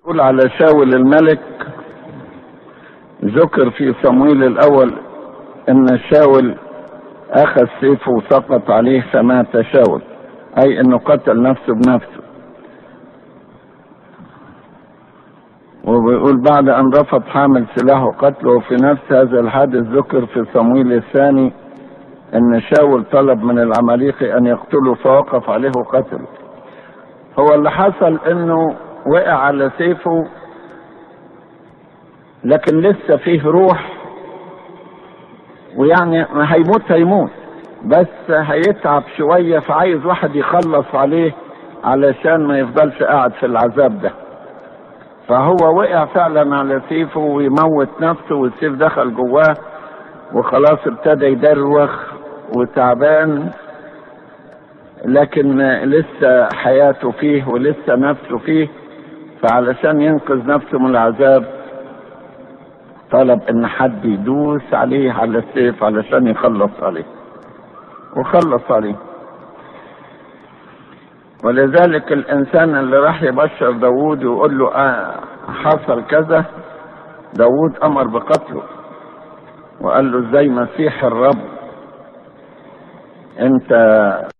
يقول على شاول الملك ذكر في صمويل الاول ان شاول اخذ سيفه وسقط عليه فمات شاول اي انه قتل نفسه بنفسه وبيقول بعد ان رفض حامل سلاحه قتله في نفس هذا الحادث ذكر في صمويل الثاني ان شاول طلب من العماليقي ان يقتله فوقف عليه وقتله هو اللي حصل انه وقع على سيفه لكن لسه فيه روح ويعني ما هيموت هيموت بس هيتعب شوية فعايز واحد يخلص عليه علشان ما يفضلش قاعد في العذاب ده فهو وقع فعلا على سيفه ويموت نفسه والسيف دخل جواه وخلاص ابتدى يدروخ وتعبان لكن لسه حياته فيه ولسه نفسه فيه فعلشان ينقذ نفسه من العذاب طلب ان حد يدوس عليه على السيف علشان يخلص عليه وخلص عليه ولذلك الانسان اللي راح يبشر داوود ويقول له آه حصل كذا داوود امر بقتله وقال له ازاي مسيح الرب انت